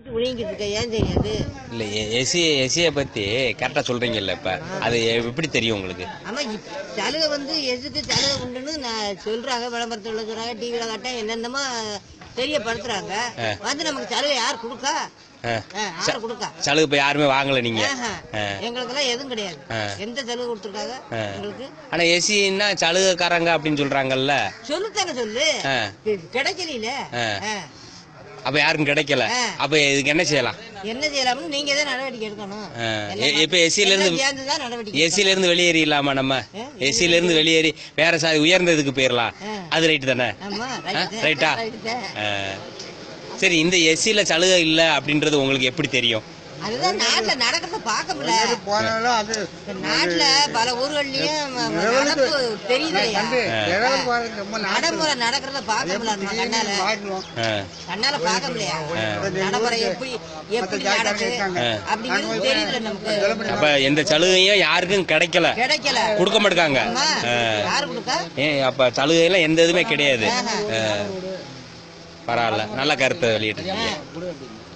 விழுங்கிட்டு இருக்க ஏன் தெரியாது இல்ல எஸ்சி எஸ்சியை பத்தி கரெக்டா சொல்றீங்கல்ல இப்ப அது எப்படி தெரியும் உங்களுக்கு ஆமா இப்ப சலுகை வந்து எதுக்கு சலுகை உண்டுன்னு நான் சொல்றாங்க விளம்பரத்துல சொல்றாங்க டிவியில காட்ட என்னென்னமோ தெரியப்படுத்துறாங்க வந்து நமக்கு சலுகை யார் கொடுக்கா ஆ. ஆ, யார் கொடுக்கா சலுகை இப்ப யாருமே வாங்கல நீங்க ஆஹா. எங்களுக்கெல்லாம் எதுவும் கிடையாது எந்த சலுகை கொடுத்துருக்காங்க எங்களுக்கு ஆனா எஸ்சின்னா சலுகைக்காரங்க அப்படின்னு சொல்றாங்கல்ல சொல்லுத்தானே சொல்லு ஆ. கிடைக்கல அப்ப யாருக்கும் கிடைக்கல ஆ. அப்ப இதுக்கு என்ன செய்யலாம் என்ன செய்யலாம்னு நீங்க தான் நடவடிக்கை எடுக்கணும் ஆ. எல்லாம் எ- இப்ப SC ல இருந்து- எல்லாம் சேர்ந்து தான் நடவடிக்கை எஸ்சில இருந்து வெளியேறிடலாமா நம்ம ஆ, எஸ்சில இருந்து வெளியேறி வேற சாதி உயர்ந்ததுக்கு போயிடலாம் ஆ. அது ரைட்டு தானே ஆமா ஆ, ரைட்டு தான், ரைட்டா ரைட்டு தான். ஆ. சரி இந்த எஸ்சில சலுகை இல்ல அப்படின்றது உங்களுக்கு எப்படி தெரியும் அதுதான் நாட்டுல நடக்கிறத பார்க்க முடியல போனாலும் அது இப்ப நாட்டுல பல ஊர்கள்லயும் ம- ம- நடப்பு தெரியுதுலையா இரவு போறது ரொம்ப நடைமுறை நடக்கிறத பார்க்க முடியல நம்ம கண்ணால மாட்டுவோம் ஆ. கண்ணால பார்க்க முடியாது நடைமுறை எப்படி எப்படி நடக்கு அப்படிங்கிறது தெரியல நமக்கு அப்ப எந்த சலுகையும் யாருக்கும் கிடைக்கல கிடைக்கல கொடுக்க மாட்டாங்க ஆமா யாரு கொடுக்கா ஏன் அப்ப சலுகையெல்லாம் எந்த இதுவுமே கிடையாது ஆ. பரவாயில்ல நல்ல கருத்தை வெளியிட்டு